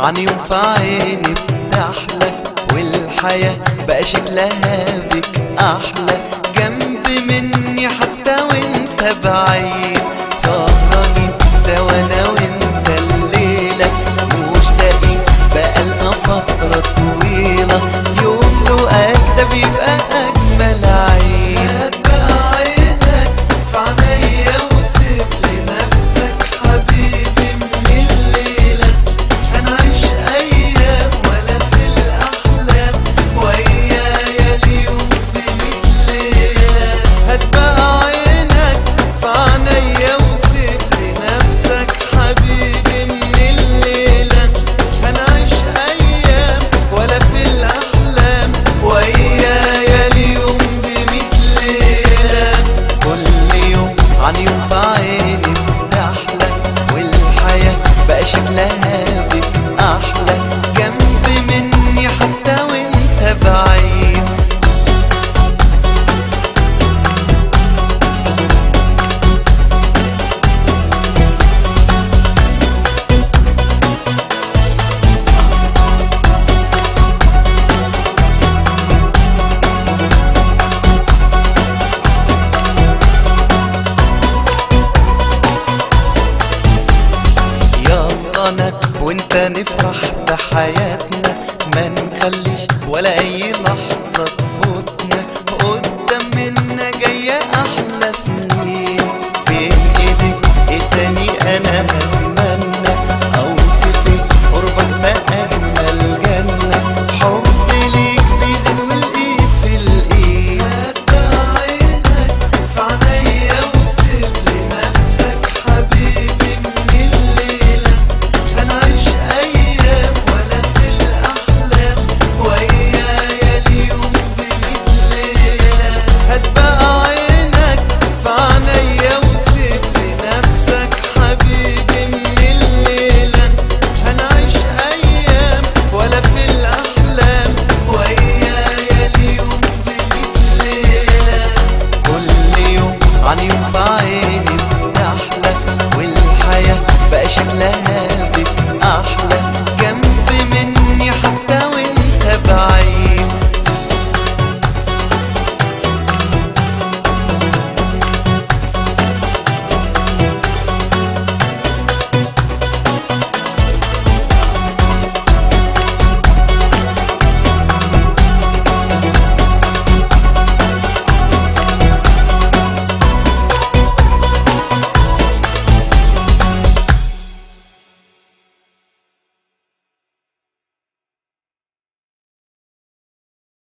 عن يوم في عيني بتحلى والحياة بقى شكلها بك أحلى جنب مني حتى وانت بعيد سهرانين سوا انا وانت الليلة مشتاقين بقالنا فترة طويلة يوم رؤاك ده بيبقى أجمل عين هتبقى عينك في عينيا وسيب لنفسك حبيبي من الليلة هنعيش أيام ولا في الأحلام ويايا اليوم بميت ليلة هتبقى عينك في عينيا وسيب لنفسك حبيبي من الليلة هنعيش أيام ولا في الأحلام ويايا اليوم بميت ليلة كل يوم عن يوم في عيني بتحلى والحياة بقى شكلها بك أحلى جنب مني حتى وانت بعيد يلا انا وانت نفرح بحياتنا ما نخليش ولا اي